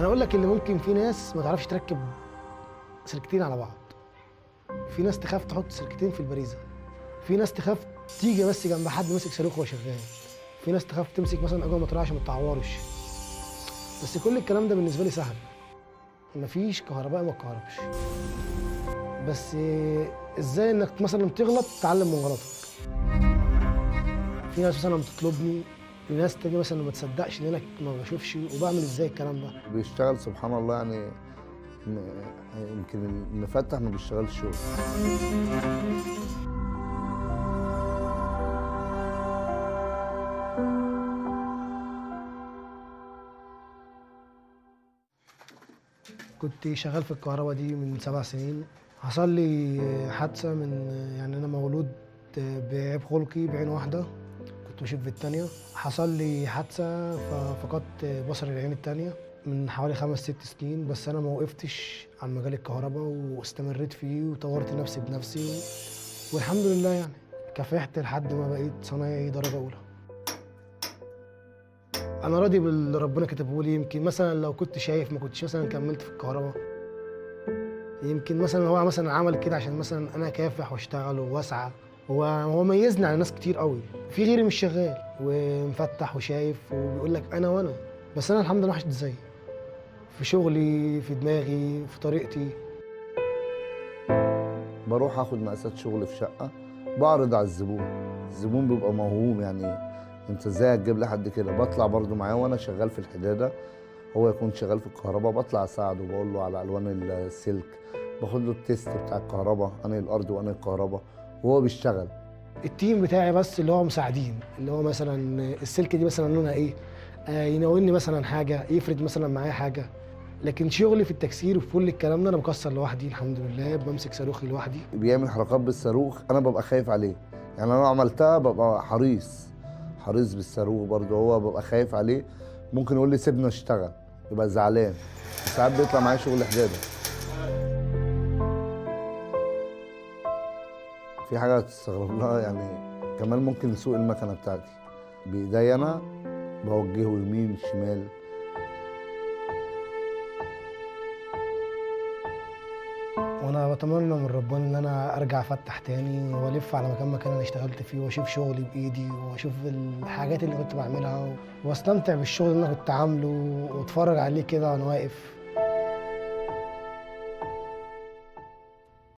انا اقول لك اللي ممكن في ناس ما تعرفش تركب سلكتين على بعض في ناس تخاف تحط سلكتين في البريزه في ناس تخاف تيجي بس جنب حد ماسك صاروخ وهو شغال في ناس تخاف تمسك مثلا اجوه مطريه عشان ما تتعورش بس كل الكلام ده بالنسبه لي سهل مفيش كهربائي ما اتكهربش بس ازاي انك مثلا تغلط تتعلم من غلطك في ناس مثلا بتطلبني في ناس تانية مثلا ما تصدقش ان انا ما بشوفش وبعمل ازاي الكلام ده بيشتغل سبحان الله يعني م- يمكن المفتح ما بيشتغلش شغل كنت شغال في الكهرباء دي من سبع سنين حصل لي حادثة من يعني أنا مولود بعيب خلقي بعين واحدة كنت بشوف في التانية حصل لي حادثة ففقدت بصر العين التانية من حوالي خمس ست سنين بس أنا ما وقفتش عن مجال الكهرباء واستمريت فيه وطورت نفسي بنفسي والحمد لله يعني كافحت لحد ما بقيت صنايعي درجة أولى انا راضي باللي ربنا كتبه لي يمكن مثلا لو كنت شايف ما كنتش مثلا كملت في الكهرباء يمكن مثلا هو مثلا عمل كده عشان مثلا انا كافح واشتغل واسعى هو هو ميزني على ناس كتير قوي في غيري مش شغال ومفتح وشايف وبيقول لك انا وانا بس انا الحمد لله وحش زيي في شغلي في دماغي في طريقتي بروح اخد مقاسات شغل في شقه بعرض على الزبون الزبون بيبقى موهوم يعني انت ازاي هتجيب لي حد كده بطلع برضو معاه وانا شغال في الحداده هو يكون شغال في الكهرباء بطلع اساعده بقول له على الوان السلك باخد له التيست بتاع الكهرباء انا الارض وانا الكهرباء وهو بيشتغل التيم بتاعي بس اللي هو مساعدين اللي هو مثلا السلك دي مثلا لونها ايه آه يناولني مثلا حاجه يفرد مثلا معايا حاجه لكن شغلي في التكسير وفي كل الكلام ده انا بكسر لوحدي الحمد لله بمسك صاروخي لوحدي بيعمل حركات بالصاروخ انا ببقى خايف عليه يعني انا لو عملتها ببقى حريص حريص بالصاروخ برضه هو ببقى خايف عليه ممكن يقول لي سيبنا اشتغل يبقى زعلان ساعات بيطلع معايا شغل حداده في حاجه تستغرب لها يعني كمان ممكن نسوق المكنه بتاعتي بايديا انا بوجهه يمين شمال وانا بتمنى من ربنا ان انا ارجع افتح تاني والف على مكان مكان انا اشتغلت فيه واشوف شغلي بايدي واشوف الحاجات اللي كنت بعملها واستمتع بالشغل اللي انا كنت عامله واتفرج عليه كده وانا واقف